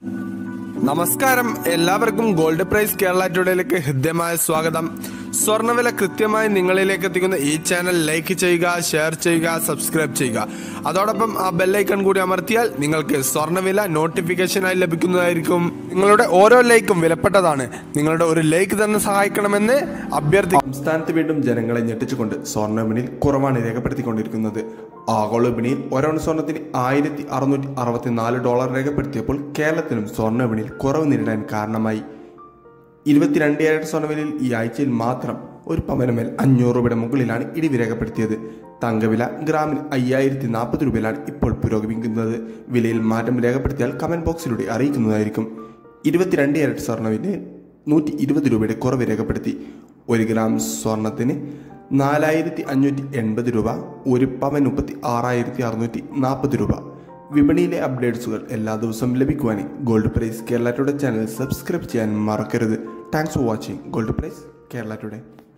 നമസ്കാരം എല്ലാവർക്കും gold price Kerala ടുഡേയിലേക്ക് ഹൃദ്യമായ സ്വാഗതം സ്വർണ്ണവില കൃത്യമായി നിങ്ങളിലേക്ക് എത്തിക്കുന്ന ഈ ചാനൽ ലൈക്ക് ചെയ്യുക ഷെയർ ചെയ്യുക സബ്സ്ക്രൈബ് ചെയ്യുക അതോടൊപ്പം ആ ബെല്ലൈക്കൺ കൂടി അമർത്തിയാൽ നിങ്ങൾക്ക് സ്വർണ്ണവില നോട്ടിഫിക്കേഷനായി ലഭിക്കുന്നതായിരിക്കും നിങ്ങളുടെ ഓരോ ലൈക്കും വിലപ്പെട്ടതാണ് നിങ്ങളുടെ ഒരു ലൈക്ക് തന്നെ സഹായിക്കണമെന്ന് അഭ്യർത്ഥി സംസ്ഥാനത്ത് വീണ്ടും ജനങ്ങളെ ഞെട്ടിച്ചുകൊണ്ട് സ്വർണ്ണവിപണിയിൽ കുറവാണ് രേഖപ്പെടുത്തിക്കൊണ്ടിരിക്കുന്നത് ആഗോള വിപണിയിൽ ഒരൗൺ സ്വർണത്തിന് ആയിരത്തി അറുന്നൂറ്റി അറുപത്തിനാല് ഡോളർ രേഖപ്പെടുത്തിയപ്പോൾ കേരളത്തിലും സ്വർണ്ണ വിപണിയിൽ കുറവ് നേരിടാൻ കാരണമായി ഇരുപത്തിരണ്ട് ക്യാരറ്റ് സ്വർണ്ണവിലയിൽ ഈ ആഴ്ചയിൽ മാത്രം ഒരു പവനമേൽ അഞ്ഞൂറ് രൂപയുടെ മുകളിലാണ് ഇടിവ് രേഖപ്പെടുത്തിയത് തങ്കവില ഗ്രാമിന് അയ്യായിരത്തി നാൽപ്പത് രൂപയിലാണ് ഇപ്പോൾ പുരോഗമിക്കുന്നത് വിലയിൽ മാറ്റം രേഖപ്പെടുത്തിയാൽ കമന്റ് ബോക്സിലൂടെ അറിയിക്കുന്നതായിരിക്കും ഇരുപത്തിരണ്ട് ക്യാരറ്റ് സ്വർണ്ണവിലയിൽ നൂറ്റി ഇരുപത് രൂപയുടെ കുറവ് രേഖപ്പെടുത്തി ഒരു ഗ്രാം സ്വർണത്തിന് നാലായിരത്തി അഞ്ഞൂറ്റി എൺപത് രൂപ ഒരു പവൻ മുപ്പത്തി ആറായിരത്തി അറുന്നൂറ്റി നാൽപ്പത് രൂപ വിപണിയിലെ അപ്ഡേറ്റ്സുകൾ എല്ലാ ദിവസവും ലഭിക്കുവാനായി gold price Kerala today channel subscribe ചെയ്യാൻ മറക്കരുത് thanks for watching gold price Kerala today